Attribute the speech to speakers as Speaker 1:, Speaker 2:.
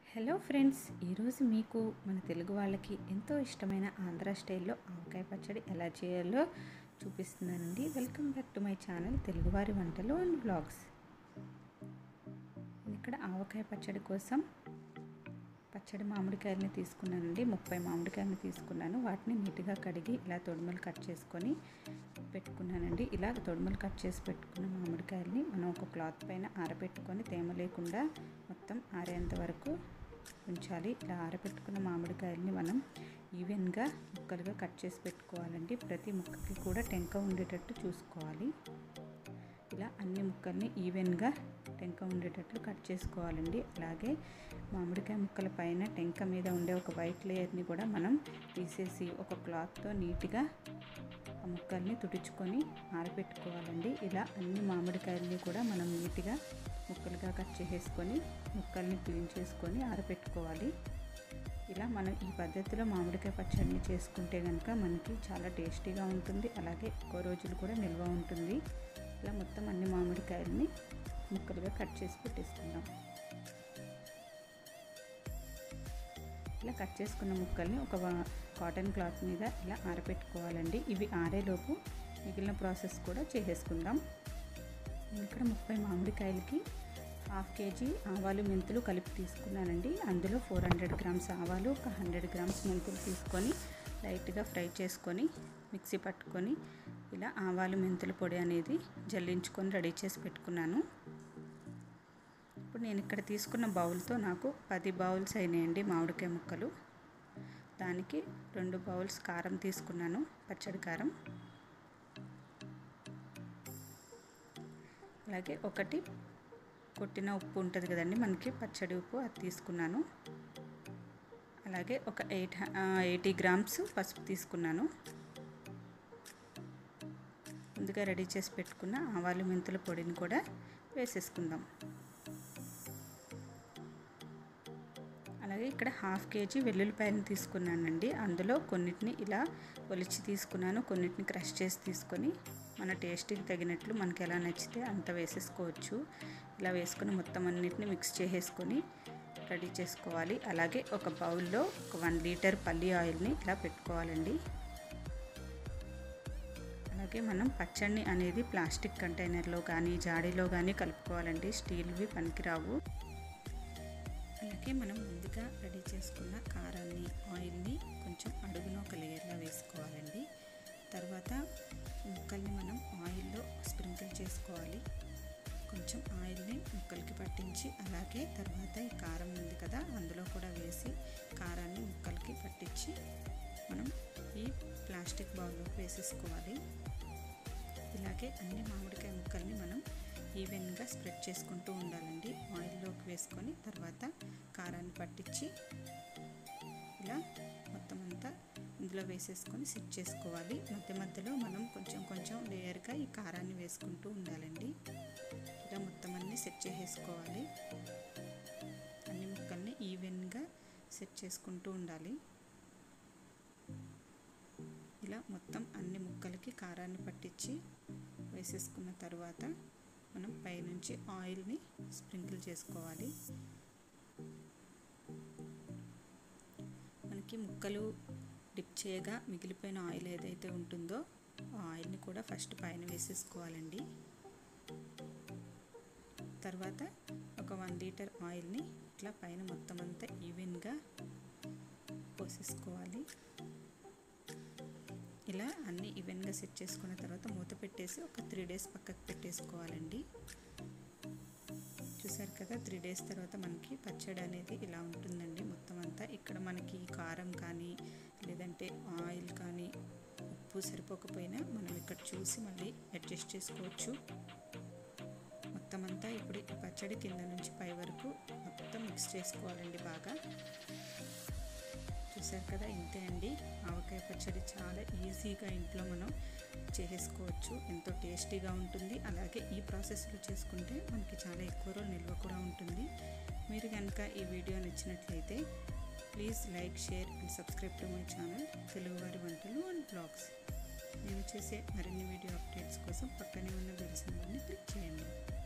Speaker 1: hello friends ఈరోజు మీకు మన తెలుగు వాళ్ళకి ఎంతో ఇష్టమైన ఆంధ్ర స్టైల్లో ఆవకాయ పచ్చడి ఎలా చేయాలో చూపిస్తున్నానండి welcome back to my channel తెలుగువారి వంటలు అండ్ బ్లాగ్స్ ఇక్కడ ఆవకాయ పచ్చడి కోసం పచ్చడి మామిడికాయలని తీసుకున్నానండి ముప్పై మామిడికాయలని తీసుకున్నాను వాటిని నీట్గా కడిగి ఇలా తొడుమలు కట్ చేసుకొని పెట్టుకున్నానండి ఇలా తొడుమలు కట్ చేసి పెట్టుకున్న మామిడికాయలని మనం ఒక క్లాత్ పైన ఆరబెట్టుకొని తేమ లేకుండా మొత్తం ఆరేంత వరకు ఉంచాలి ఇలా ఆరబెట్టుకున్న మామిడికాయలని మనం ఈవెన్గా ముక్కలుగా కట్ చేసి పెట్టుకోవాలండి ప్రతి ముక్కకి కూడా టెంక ఉండేటట్టు చూసుకోవాలి ఇలా అన్ని ముక్కల్ని ఈవెన్గా టెంక ఉండేటట్లు కట్ చేసుకోవాలండి అలాగే మామిడికాయ ముక్కల పైన టెంక మీద ఉండే ఒక వైట్ లేయర్ని కూడా మనం తీసేసి ఒక క్లాత్తో నీట్గా ఆ ముక్కల్ని తుడుచుకొని ఆరబెట్టుకోవాలండి ఇలా అన్ని మామిడికాయల్ని కూడా మనం నీట్గా ముక్కలుగా కట్ చేసేసుకొని ముక్కల్ని క్లీన్ చేసుకొని ఆరబెట్టుకోవాలి ఇలా మనం ఈ పద్ధతిలో మామిడికాయ పచ్చడిని చేసుకుంటే కనుక మనకి చాలా టేస్టీగా ఉంటుంది అలాగే ఎక్కువ రోజులు కూడా నిల్వ ఉంటుంది ఇలా మొత్తం అన్ని మామిడికాయలని ముక్కలుగా కట్ చేసి పెట్టేసుకుందాం ఇలా కట్ చేసుకున్న ముక్కల్ని ఒక కాటన్ క్లాత్ మీద ఇలా ఆరబెట్టుకోవాలండి ఇవి ఆరేలోపు మిగిలిన ప్రాసెస్ కూడా చేసేసుకుందాం నేను ఇక్కడ ముప్పై మామిడికాయలకి హాఫ్ కేజీ ఆవాలు మెంతులు కలిపి తీసుకున్నానండి అందులో ఫోర్ హండ్రెడ్ గ్రామ్స్ ఆవాలు ఒక హండ్రెడ్ గ్రామ్స్ మెంతులు తీసుకొని లైట్గా ఫ్రై చేసుకొని మిక్సీ పట్టుకొని ఇలా ఆవాలు మెంతుల పొడి అనేది జల్లించుకొని రెడీ చేసి పెట్టుకున్నాను ఇప్పుడు నేను ఇక్కడ తీసుకున్న బౌల్తో నాకు పది బౌల్స్ అయినాయండి మామిడికాయ ముక్కలు దానికి రెండు బౌల్స్ కారం తీసుకున్నాను పచ్చడి కారం అలాగే ఒకటి కొట్టిన ఉప్పు ఉంటుంది కదండి మనకి పచ్చడి ఉప్పు అది తీసుకున్నాను అలాగే ఒక ఎయిట్ ఎయిటీ గ్రామ్స్ పసుపు తీసుకున్నాను ముందుగా రెడీ చేసి పెట్టుకున్న ఆవాలు మెంతుల పొడిని కూడా వేసేసుకుందాం అలాగే ఇక్కడ హాఫ్ కేజీ వెల్లుల్లిపాయలను తీసుకున్నానండి అందులో కొన్నిటిని ఇలా ఒలిచి తీసుకున్నాను కొన్నిటిని క్రష్ చేసి తీసుకొని మన టేస్ట్కి తగినట్లు మనకి ఎలా నచ్చితే అంత వేసేసుకోవచ్చు ఇలా వేసుకుని మొత్తం అన్నిటిని మిక్స్ చేసేసుకొని రెడీ చేసుకోవాలి అలాగే ఒక బౌల్లో ఒక వన్ లీటర్ పల్లి ఆయిల్ని ఇలా పెట్టుకోవాలండి అలాగే మనం పచ్చడిని అనేది ప్లాస్టిక్ కంటైనర్లో కానీ జాడీలో కానీ కలుపుకోవాలండి స్టీల్వి పనికిరావు అలాగే మనం ముందుగా రెడీ చేసుకున్న కారాన్ని ఆయిల్ని కొంచెం అడుగున ఒక లేయర్లో వేసుకోవాలండి తర్వాత ముక్కల్ని మనం ఆయిల్లో స్ప్రింకిల్ చేసుకోవాలి కొంచెం ఆయిల్ని ముక్కలకి పట్టించి అలాగే తర్వాత ఈ కారం ఉంది కదా అందులో కూడా వేసి కారాన్ని ముక్కలకి పట్టించి మనం ఈ ప్లాస్టిక్ బౌల్లోకి వేసేసుకోవాలి ఇలాగే అన్ని మామిడికాయ ముక్కల్ని మనం ఈవెన్గా స్ప్రెడ్ చేసుకుంటూ ఉండాలండి ఆయిల్లోకి వేసుకొని తర్వాత కారాన్ని పట్టించి ఇలా మొత్తం అంతా ఇందులో వేసేసుకొని సెట్ చేసుకోవాలి మధ్య మధ్యలో మనం కొంచెం కొంచెం లేయర్గా ఈ కారాన్ని వేసుకుంటూ ఉండాలండి ఇలా మొత్తం అన్నీ సెట్ చేసేసుకోవాలి అన్ని ముక్కల్ని ఈవెన్గా సెట్ చేసుకుంటూ ఉండాలి ఇలా మొత్తం అన్ని ముక్కలకి కారాన్ని పట్టించి వేసేసుకున్న తర్వాత మనం పైనుంచి ఆయిల్ని స్ప్రింకిల్ చేసుకోవాలి మనకి ముక్కలు డిప్ చేయగా మిగిలిపోయిన ఆయిల్ ఏదైతే ఉంటుందో ఆ ఆయిల్ని కూడా ఫస్ట్ పైన వేసేసుకోవాలండి తర్వాత ఒక వన్ లీటర్ ఆయిల్ని ఇట్లా పైన మొత్తం అంతా ఈవెన్గా పోసేసుకోవాలి ఇలా అన్నీ ఈవెన్గా సెట్ చేసుకున్న తర్వాత మూత పెట్టేసి ఒక త్రీ డేస్ పక్కకు పెట్టేసుకోవాలండి చూసారు కదా త్రీ డేస్ తర్వాత మనకి పచ్చడి అనేది ఇలా ఉంటుందండి మొత్తం అంతా ఇక్కడ మనకి కారం కానీ లేదంటే ఆయిల్ కానీ ఉప్పు సరిపోకపోయినా మనం ఇక్కడ చూసి మళ్ళీ అడ్జస్ట్ చేసుకోవచ్చు మొత్తం అంతా ఇప్పుడు ఈ పచ్చడి కింద నుంచి పై వరకు మొత్తం మిక్స్ చేసుకోవాలండి బాగా చూసారు కదా ఇంతే అండి ఆవకాయ పచ్చడి చాలా ఈజీగా ఇంట్లో మనం చేసేసుకోవచ్చు ఎంతో టేస్టీగా ఉంటుంది అలాగే ఈ ప్రాసెస్లో చేసుకుంటే మనకి చాలా ఎక్కువ రోజులు నిల్వ కూడా ఉంటుంది మీరు కనుక ఈ వీడియో నచ్చినట్లయితే please like share and subscribe to my channel తెలుగువారి వంటలు అండ్ బ్లాగ్స్ నేను చేసే మరిన్ని వీడియో అప్డేట్స్ కోసం పక్కనే ఉన్న బెల్ సింబల్ని క్లిక్ చేయండి